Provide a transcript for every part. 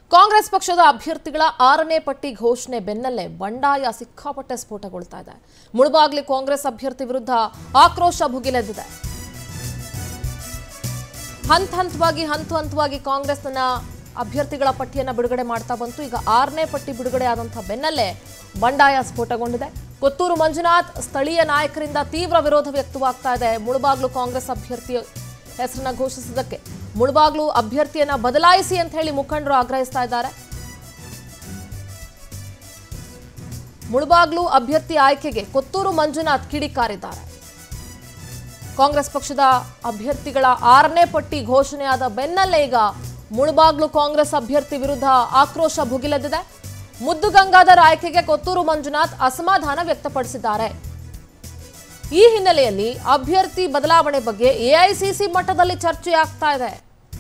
ಕಾಂಗ್ರೆಸ್ ಪಕ್ಷದ ಅಭ್ಯರ್ಥಿಗಳ ಆರನೇ ಪಟ್ಟಿ ಘೋಷಣೆ ಬೆನ್ನಲ್ಲೇ ಬಂಡಾಯ ಸಿಕ್ಕಾಪಟ್ಟೆ ಸ್ಫೋಟಗೊಳ್ತಾ ಇದೆ ಮುಳುಬಾಗ್ಲಿ ಕಾಂಗ್ರೆಸ್ ಅಭ್ಯರ್ಥಿ ವಿರುದ್ಧ ಆಕ್ರೋಶ ಭುಗಿಲೆದ್ದಿದೆ ಹಂತ ಹಂತವಾಗಿ ಹಂತ ಹಂತವಾಗಿ ಕಾಂಗ್ರೆಸ್ನ ಅಭ್ಯರ್ಥಿಗಳ ಪಟ್ಟಿಯನ್ನು ಬಿಡುಗಡೆ ಮಾಡ್ತಾ ಬಂತು ಈಗ ಆರನೇ ಪಟ್ಟಿ ಬಿಡುಗಡೆ ಆದಂತಹ ಬೆನ್ನಲ್ಲೇ ಬಂಡಾಯ ಸ್ಫೋಟಗೊಂಡಿದೆ ಕೊತ್ತೂರು ಮಂಜುನಾಥ್ ಸ್ಥಳೀಯ ನಾಯಕರಿಂದ ತೀವ್ರ ವಿರೋಧ ವ್ಯಕ್ತವಾಗ್ತಾ ಇದೆ ಮುಳುಬಾಗ್ಲು ಕಾಂಗ್ರೆಸ್ ಅಭ್ಯರ್ಥಿ ಹೆಸರನ್ನ ಘೋಷಿಸಿದ್ದಕ್ಕೆ ಮುಳುಬಾಗ್ಲು ಅಭ್ಯರ್ಥಿಯನ್ನ ಬದಲಾಯಿಸಿ ಅಂತ ಹೇಳಿ ಮುಖಂಡರು ಆಗ್ರಹಿಸ್ತಾ ಇದ್ದಾರೆ ಮುಳುಬಾಗ್ಲು ಅಭ್ಯರ್ಥಿ ಆಯ್ಕೆಗೆ ಕೊತ್ತೂರು ಮಂಜುನಾಥ್ ಕಿಡಿಕಾರಿದ್ದಾರೆ ಕಾಂಗ್ರೆಸ್ ಪಕ್ಷದ ಅಭ್ಯರ್ಥಿಗಳ ಆರನೇ ಪಟ್ಟಿ ಘೋಷಣೆಯಾದ ಬೆನ್ನಲ್ಲೇ ಈಗ ಮುಳುಬಾಗ್ಲು ಕಾಂಗ್ರೆಸ್ ಅಭ್ಯರ್ಥಿ ವಿರುದ್ಧ ಆಕ್ರೋಶ ಭುಗಿಲೆದ್ದಿದೆ ಮುದ್ದು ಗಂಗಾಧರ್ ಆಯ್ಕೆಗೆ ಕೊತ್ತೂರು ಮಂಜುನಾಥ್ ಅಸಮಾಧಾನ ವ್ಯಕ್ತಪಡಿಸಿದ್ದಾರೆ ಈ ಹಿನ್ನೆಲೆಯಲ್ಲಿ ಅಭ್ಯರ್ಥಿ ಬದಲಾವಣೆ ಬಗ್ಗೆ ಎಐಸಿಸಿ ಮಟ್ಟದಲ್ಲಿ ಚರ್ಚೆ ಆಗ್ತಾ ಇದೆ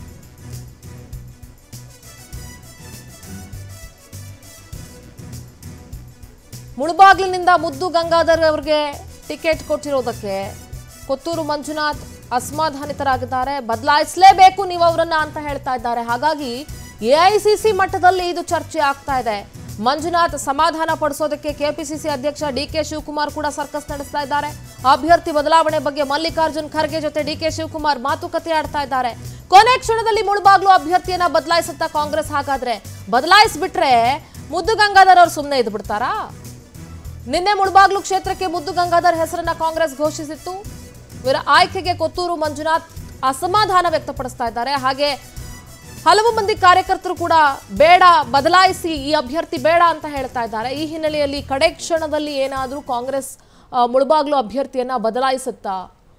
ಮುಳುಬಾಗ್ಲಿನಿಂದ ಮುದ್ದು ಗಂಗಾಧರ್ ಅವರಿಗೆ ಟಿಕೆಟ್ ಕೊಟ್ಟಿರೋದಕ್ಕೆ ಕೊತ್ತೂರು ಮಂಜುನಾಥ್ ಅಸಮಾಧಾನಿತರಾಗಿದ್ದಾರೆ ಬದಲಾಯಿಸಲೇಬೇಕು ನೀವು ಅವರನ್ನ ಅಂತ ಹೇಳ್ತಾ ಇದ್ದಾರೆ ಹಾಗಾಗಿ ಎಐಸಿಸಿ ಮಟ್ಟದಲ್ಲಿ ಇದು ಚರ್ಚೆ ಆಗ್ತಾ ಇದೆ ಮಂಜುನಾಥ್ ಸಮಾಧಾನ ಪಡಿಸೋದಕ್ಕೆ ಕೆಪಿಸಿಸಿ ಅಧ್ಯಕ್ಷ ಡಿ ಕೆ ಶಿವಕುಮಾರ್ ಕೂಡ ಸರ್ಕಸ್ ನಡೆಸ್ತಾ ಇದ್ದಾರೆ ಅಭ್ಯರ್ಥಿ ಬದಲಾವಣೆ ಬಗ್ಗೆ ಮಲ್ಲಿಕಾರ್ಜುನ್ ಖರ್ಗೆ ಜೊತೆ ಡಿ ಕೆ ಶಿವಕುಮಾರ್ ಮಾತುಕತೆ ಆಡ್ತಾ ಇದ್ದಾರೆ ಕೊನೆ ಕ್ಷಣದಲ್ಲಿ ಮುಳುಬಾಗ್ಲು ಅಭ್ಯರ್ಥಿಯನ್ನ ಬದಲಾಯಿಸುತ್ತಾ ಕಾಂಗ್ರೆಸ್ ಹಾಗಾದ್ರೆ ಬದಲಾಯಿಸ್ಬಿಟ್ರೆ ಮುದ್ದು ಗಂಗಾಧರ್ ಅವ್ರು ಸುಮ್ಮನೆ ಇದ್ದು ಬಿಡ್ತಾರಾ ನಿನ್ನೆ ಮುಳಬಾಗ್ಲು ಕ್ಷೇತ್ರಕ್ಕೆ ಮುದ್ದು ಗಂಗಾಧರ್ ಹೆಸರನ್ನ ಕಾಂಗ್ರೆಸ್ ಘೋಷಿಸಿತ್ತು ಇವರ ಆಯ್ಕೆಗೆ ಕೊತ್ತೂರು ಮಂಜುನಾಥ್ ಅಸಮಾಧಾನ ವ್ಯಕ್ತಪಡಿಸ್ತಾ ಇದ್ದಾರೆ ಹಾಗೆ ಹಲವು ಮಂದಿ ಕಾರ್ಯಕರ್ತರು ಕೂಡ ಬೇಡ ಬದಲಾಯಿಸಿ ಈ ಅಭ್ಯರ್ಥಿ ಬೇಡ ಅಂತ ಹೇಳ್ತಾ ಇದ್ದಾರೆ ಈ ಹಿನ್ನೆಲೆಯಲ್ಲಿ ಕಡೆ ಕ್ಷಣದಲ್ಲಿ ಏನಾದರೂ ಕಾಂಗ್ರೆಸ್ ಆ, ಮುಳಬಾಗ್ಲು ಅಭ್ಯರ್ಥಿಯನ್ನ ಬದಲಾಯಿಸುತ್ತಾ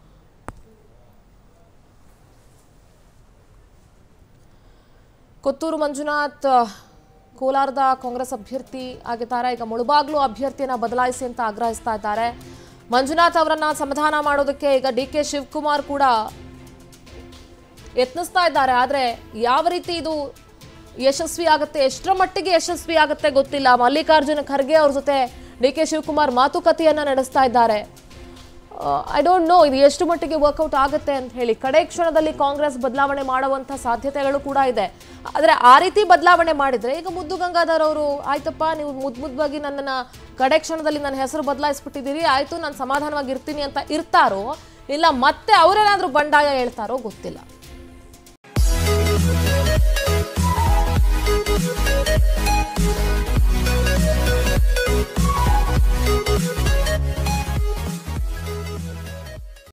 ಕೊತ್ತೂರು ಮಂಜುನಾಥ್ ಆ, ಕೋಲಾರದ ಕಾಂಗ್ರೆಸ್ ಅಭ್ಯರ್ಥಿ ಆಗಿದ್ದಾರೆ ಈಗ ಮುಳುಬಾಗ್ಲು ಅಭ್ಯರ್ಥಿಯನ್ನ ಬದಲಾಯಿಸಿ ಅಂತ ಆಗ್ರಹಿಸ್ತಾ ಇದ್ದಾರೆ ಮಂಜುನಾಥ್ ಅವರನ್ನ ಸಮಾಧಾನ ಮಾಡೋದಕ್ಕೆ ಈಗ ಡಿ ಕೆ ಶಿವಕುಮಾರ್ ಕೂಡ ಯತ್ನಿಸ್ತಾ ಇದ್ದಾರೆ ಆದರೆ ಯಾವ ರೀತಿ ಇದು ಯಶಸ್ವಿ ಆಗುತ್ತೆ ಎಷ್ಟರ ಮಟ್ಟಿಗೆ ಯಶಸ್ವಿ ಆಗುತ್ತೆ ಗೊತ್ತಿಲ್ಲ ಮಲ್ಲಿಕಾರ್ಜುನ ಖರ್ಗೆ ಅವ್ರ ಜೊತೆ ಡಿ ಕೆ ಶಿವಕುಮಾರ್ ಮಾತುಕತೆಯನ್ನ ನಡೆಸ್ತಾ ಇದ್ದಾರೆ ಐ ಡೋಂಟ್ ನೋ ಇದು ಎಷ್ಟು ಮಟ್ಟಿಗೆ ವರ್ಕೌಟ್ ಆಗುತ್ತೆ ಅಂತ ಹೇಳಿ ಕಡೆ ಕ್ಷಣದಲ್ಲಿ ಕಾಂಗ್ರೆಸ್ ಬದಲಾವಣೆ ಮಾಡುವಂಥ ಸಾಧ್ಯತೆಗಳು ಕೂಡ ಇದೆ ಆದರೆ ಆ ರೀತಿ ಬದಲಾವಣೆ ಮಾಡಿದ್ರೆ ಈಗ ಮುದ್ದು ಗಂಗಾಧರ್ ಅವರು ಆಯ್ತಪ್ಪ ನೀವು ಮುದ್ ಮುದ್ದಾಗಿ ನನ್ನನ್ನು ಕಡೆ ಕ್ಷಣದಲ್ಲಿ ನನ್ನ ಹೆಸರು ಬದಲಾಯಿಸ್ಬಿಟ್ಟಿದ್ದೀರಿ ಆಯ್ತು ನಾನು ಸಮಾಧಾನವಾಗಿ ಇರ್ತೀನಿ ಅಂತ ಇರ್ತಾರೋ ಇಲ್ಲ ಮತ್ತೆ ಅವರೇನಾದ್ರೂ ಬಂಡಾಯ ಹೇಳ್ತಾರೋ ಗೊತ್ತಿಲ್ಲ